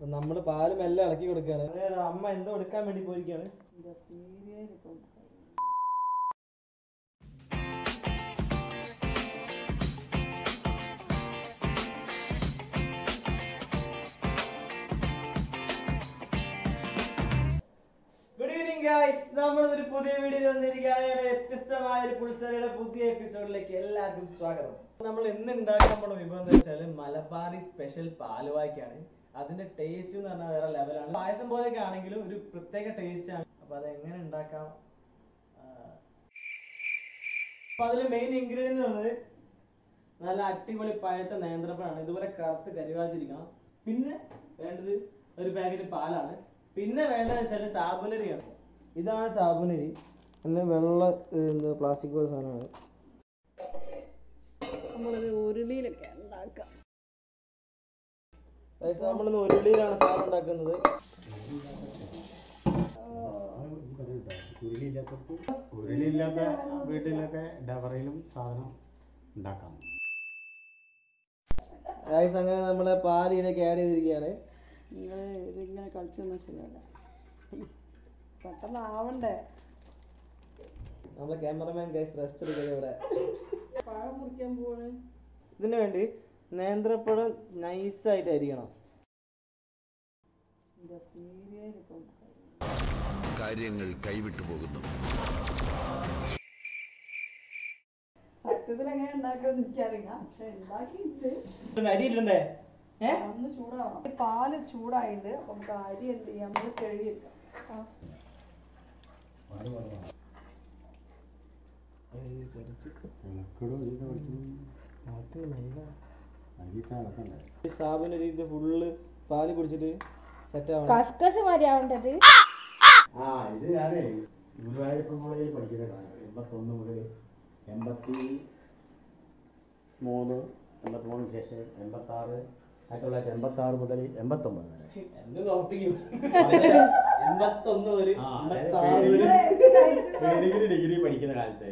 നമ്മൾ പാലും എല്ലാം ഇളക്കി കൊടുക്കുകയാണ് അതായത് അമ്മ എന്തോ എടുക്കാൻ വേണ്ടി പോയിരിക്കുകയാണ് இந்த சீரியல் இப்போ ഗുഡ് ഈവനിങ് ഗായ്സ് നമ്മളൊരു പുതിയ വീഡിയോയിൽ വന്നിരിക്കുകയാണ് ഒരു വ്യത്യസ്തമായ ഒരു പുൾസറിയുടെ പുതിയ എപ്പിസോഡിലേക്ക് എല്ലാവർക്കും സ്വാഗതം നമ്മൾ ഇന്ന് ഉണ്ടാക്കാൻ പോണ വിഭവം എന്ന് വെച്ചാൽ മലബാറി സ്പെഷ്യൽ പാലുവായ്ക്കാണ് അതിന്റെ ടേസ്റ്റ് എന്ന് പറഞ്ഞാൽ വേറെ ലെവലാണ് പായസം പോലെയൊക്കെ ആണെങ്കിലും ഒരു പ്രത്യേക ടേസ്റ്റ് ആണ് അപ്പൊ അത് എങ്ങനെ ഉണ്ടാക്കാം ആ, അപ്പൊ അതിൽ മെയിൻ ഇൻഗ്രീഡിയൻറ്റ് ഉള്ളത് നല്ല അടിപൊളി പഴുത്ത നേന്ത്രപ്പഴമാണ് ഇതുപോലെ കറുത്ത് കരിവാളിച്ചിരിക്കണം പിന്നെ വേണ്ടത് ഒരു പാക്കറ്റ് പാലാണ് പിന്നെ വേണ്ടത് വെച്ചാൽ സാബുനരിയാണ് ഇതാണ് സാബുനരി നല്ല വെള്ള എന്താ പ്ലാസ്റ്റിക് പോലെ സാധനമാണ് നമ്മളിത് ഉരുളിയിലൊക്കെ ഉണ്ടാക്കാം നമ്മളിന്ന് ഉരുളിയിലാണ് സാധനം ഉണ്ടാക്കുന്നത് ഉരുളിയില്ലാത്തവർക്ക് ഉരുളിയില്ലാത്ത വീട്ടിലൊക്കെ ഡബറയിലും സാധനം ഉണ്ടാക്കാം ഗൈസ് അങ്ങനെ നമ്മളെ പാൽ ഇതിലേക്ക് ആഡ് ചെയ്തിരിക്കുകയാണ് നിങ്ങൾ ഇതിങ്ങനെ കളിച്ചൊന്നും ശരിയല്ല പെട്ടെന്ന് ആവണ്ടേ നമ്മളെ ക്യാമറമാൻ ഗൈസ് റെസ്റ്റ് എടുക്കുന്നത് ഇവിടെ പഴം മുറിക്കാൻ പോവാണ് ഇതിനു വേണ്ടി നേന്ത്രപ്പഴം നൈസായിട്ട് അരിയണം இந்த സീരിയൽ இப்போ കാര്യങ്ങൾ കൈവിട്ടു പോകുന്നു സത്യത്തിൽ എങ്ങനെ ഉണ്ടാക്കുമെന്ന് എനിക്കറിയില്ല പക്ഷെ ഉണ്ടാക്കിയിട്ട് അരിയില്ലണ്ടേ ഏ ഒന്ന് ചൂടാവണം പാല് ചൂടായിട്ട് അപ്പൊ നമുക്ക് അരി എന്ത് ചെയ്യാം നമ്മൾ കഴുകിയെടുക്കാം ആ. ഇളക്കടും ഇത് പഠിക്കുന്നു അരിയിട്ട് ഇളക്കണ്ടേ ഈ സാബുനരി ഇത് ഫുള്ള് പാല് കുടിച്ചിട്ട് സെറ്റ് ആവണം കസ്കസ് മതിയാവേണ്ടത് ആ ഇത് ഞാനേ ഗുരുവായൂരപ്പൻ കോളേജിൽ പഠിക്കുന്ന കാലം എൺപത്തൊന്ന് മുതൽ എൺപത്തി മൂന്ന് എൺപത്തി മൂന്നിന് ശേഷം എൺപത്താറ് ആയിരത്തി തൊള്ളായിരത്തി എൺപത്തി ആറ് മുതൽ എൺപത്തൊമ്പത് വരെ എന്ത് തോപ്പിക്കും എൺപത്തൊന്ന് മുതൽ ആ, അതായത് എൺപത്താറ് വരെ ഡിഗ്രി ഡിഗ്രി പഠിക്കുന്ന കാലത്ത്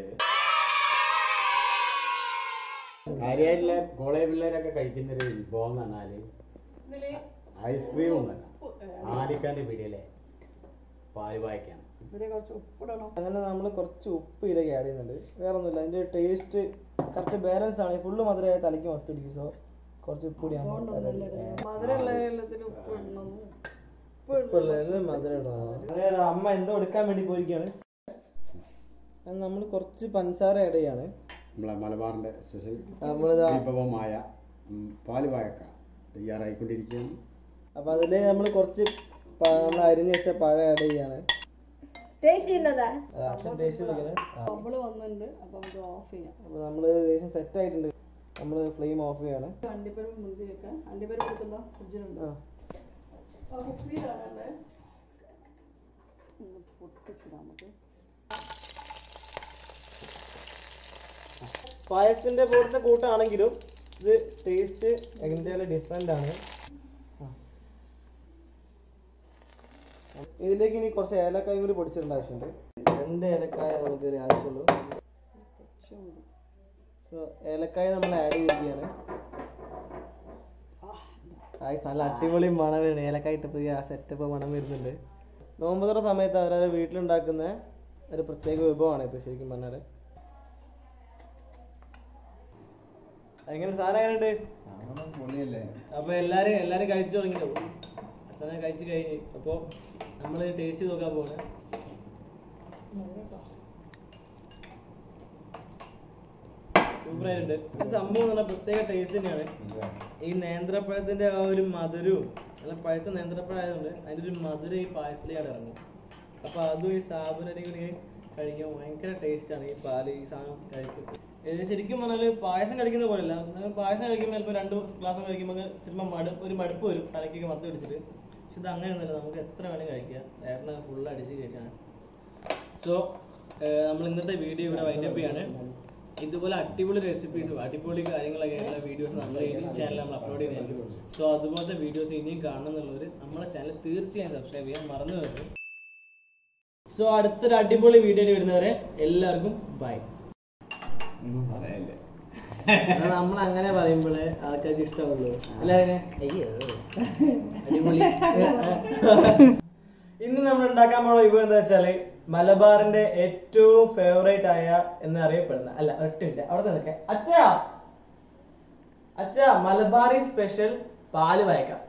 കാര്യമായിട്ടുള്ള കോളേജ് പിള്ളേരൊക്കെ കഴിക്കുന്ന ഒരു വിഭവം എന്ന് പറഞ്ഞാല് ഐസ്ക്രീം ഒന്നല്ല ആലിക്കാന്റെ പിടിയിലെ പാല് വായിക്കാണ് ഇതില് കുറച്ച് ഉപ്പിടണം അങ്ങനെ നമ്മൾ കുറച്ച് ഉപ്പ് ഇതിലേക്ക് ആഡ് ചെയ്യുന്നുണ്ട് വേറെ ഒന്നുമില്ല അതിന്റെ ടേസ്റ്റ് കറക്റ്റ് ബാലൻസ് ആണ് ഫുള്ള് മധുരമായ തലയ്ക്ക് മൊത്തം പിടിക്കും സോ കുറച്ച് ഉപ്പ് കൂടി അതുകൊണ്ടൊന്നല്ല ഇടുന്നത് മധുരമുള്ള എല്ലാത്തിനും ഉപ്പിടണം മധുരം അതായത് അമ്മ എന്തോ എടുക്കാൻ വേണ്ടി പോയിരിക്കുകയാണ് നമ്മൾ കുറച്ച് പഞ്ചസാര ആഡ് ചെയ്യാണ് നമ്മളെ മലബാറിന്റെ സ്പെഷ്യൽ നമ്മളിതാ വിഭവമായ ഉം, പാല് വായക്ക തയ്യാറായിക്കൊണ്ടിരിക്കുകയാണ് അപ്പൊ അതില് നമ്മൾ കുറച്ച് നമ്മൾ അരിഞ്ഞ് വെച്ച പഴം ആഡ് ചെയ്യാണ് ടേസ്റ്റ് ചെയ്യുന്നതാ അത് അച്ഛൻ ടേസ്റ്റ് നോക്കുന്നത് ബബിള് വന്നിട്ടുണ്ട് അപ്പൊ നമുക്ക് ഓഫ് ചെയ്യാം അപ്പൊ നമ്മൾ ഏകദേശം സെറ്റ് ആയിട്ടുണ്ട് നമ്മൾ ഫ്ലെയിം ഓഫ് ചെയ്യാണ് അണ്ടിപ്പരിപ്പ് മുന്തിരിയൊക്കെ അണ്ടിപ്പരിപ്പ് എടുക്കണ്ടോ ഫ്രിഡ്ജിലുണ്ട് ആ. കുപ്പിയിലാണല്ലേ ഒന്ന് പൊട്ടിച്ചിടാം നമുക്ക് പായസത്തിന്റെ പോലത്തെ കൂട്ടാണെങ്കിലും ഇത് ടേസ്റ്റ് എന്തായാലും ഡിഫറെന്റ് ആണ് ആ. ഇതിലേക്ക് ഇനി കുറച്ച് ഏലക്കായും കൂടി പൊടിച്ചിടേണ്ട ആവശ്യമുണ്ട് രണ്ട് ഏലക്കായ നമുക്ക് ഇതിന് ആവശ്യമുള്ളൂ കുറച്ച് മതി. സോ ഏലക്കായ നമ്മൾ ആഡ് ചെയ്തിരിക്കുകയാണ് ആയിസ് നല്ല അടിപൊളി മണമാണ് ഏലക്കായ ഇട്ടപ്പോൾ ആ സെറ്റപ്പ് മണം വരുന്നുണ്ട് നോമ്പുതുറ സമയത്ത് അവരവരെ വീട്ടിലുണ്ടാക്കുന്ന ഒരു പ്രത്യേക വിഭവമാണ് ഇത് ശരിക്കും പറഞ്ഞാൽ എങ്ങനെ സാധനം എങ്ങനെയുണ്ട് അപ്പൊ എല്ലാരും എല്ലാരും കഴിച്ചു തുടങ്ങിയോ അച്ഛനെ കഴിച്ചു കഴിഞ്ഞ് അപ്പൊ നമ്മള് ടേസ്റ്റ് നോക്കാൻ പോണേ സൂപ്പർ ആയിട്ടുണ്ട് ഇത് സംഭവം എന്ന് പറഞ്ഞാൽ പ്രത്യേക ടേസ്റ്റ് തന്നെയാണ് ഈ നേന്ത്രപ്പഴത്തിന്റെ ആ ഒരു മധുരവും നല്ല പഴുത്ത നേന്ത്രപ്പഴം ആയതുകൊണ്ട് അതിന്റെ ഒരു മധുരം ഈ പായസത്തിലേക്ക് ഇറങ്ങും അപ്പൊ അതും ഈ സാബുനരി കൂടി കഴിക്കാൻ ഭയങ്കര ടേസ്റ്റ് ആണ് ഈ പാല് ഈ സാധനം കഴിക്കും ഇത് ശരിക്കും പറഞ്ഞാല് പായസം കഴിക്കുന്ന പോലെയല്ല നമ്മൾ പായസം കഴിക്കുമ്പോൾ ചിലപ്പോൾ രണ്ട് ഗ്ലാസ് കഴിക്കുമ്പോൾ ചിലപ്പോൾ മടുപ്പ് ഒരു മടുപ്പ് വരും തലയ്ക്കൊക്കെ മത്ത് പിടിച്ചിട്ട് പക്ഷെ ഇത് അങ്ങനെയൊന്നുമില്ല നമുക്ക് എത്ര വേണമെങ്കിൽ കഴിക്കാം വേറെ ഫുൾ അടിച്ച് കഴിക്കാണ് സോ നമ്മൾ ഇന്നത്തെ വീഡിയോ ഇവിടെ വൈൻഡപ്പ് ചെയ്യാണ് ഇതുപോലെ അടിപൊളി റെസിപ്പീസും അടിപൊളി കാര്യങ്ങളൊക്കെയുള്ള വീഡിയോസ് നമ്മൾ ഈ ചാനൽ നമ്മൾ അപ്ലോഡ് ചെയ്യുന്നതായിരിക്കും സോ അതുപോലത്തെ വീഡിയോസ് ഇനിയും കാണുന്നുള്ളവർ നമ്മളെ ചാനൽ തീർച്ചയായും സബ്സ്ക്രൈബ് ചെയ്യാൻ മറന്നു വരുന്നു സോ അടുത്തൊരു അടിപൊളി വീഡിയോ വരുന്നവരെ എല്ലാവർക്കും ബൈ അതെ നമ്മൾ അങ്ങനെ പറയുമ്പോഴേ ആൾക്കാർക്ക് ഇഷ്ടമുള്ളൂ അല്ലേ അയ്യോ അടിപൊളി ഇന്ന് നമ്മൾ ഉണ്ടാക്കാൻ പോണ വിഭവം എന്താ വെച്ചാല് മലബാറിന്റെ ഏറ്റവും ഫേവറേറ്റ് ആയ എന്ന് അറിയപ്പെടുന്ന അല്ല ഒട്ടില്ല അവിടെ നിൽക്കെ അച്ഛാ അച്ഛാ മലബാറി സ്പെഷ്യൽ പാല് വായക്കാം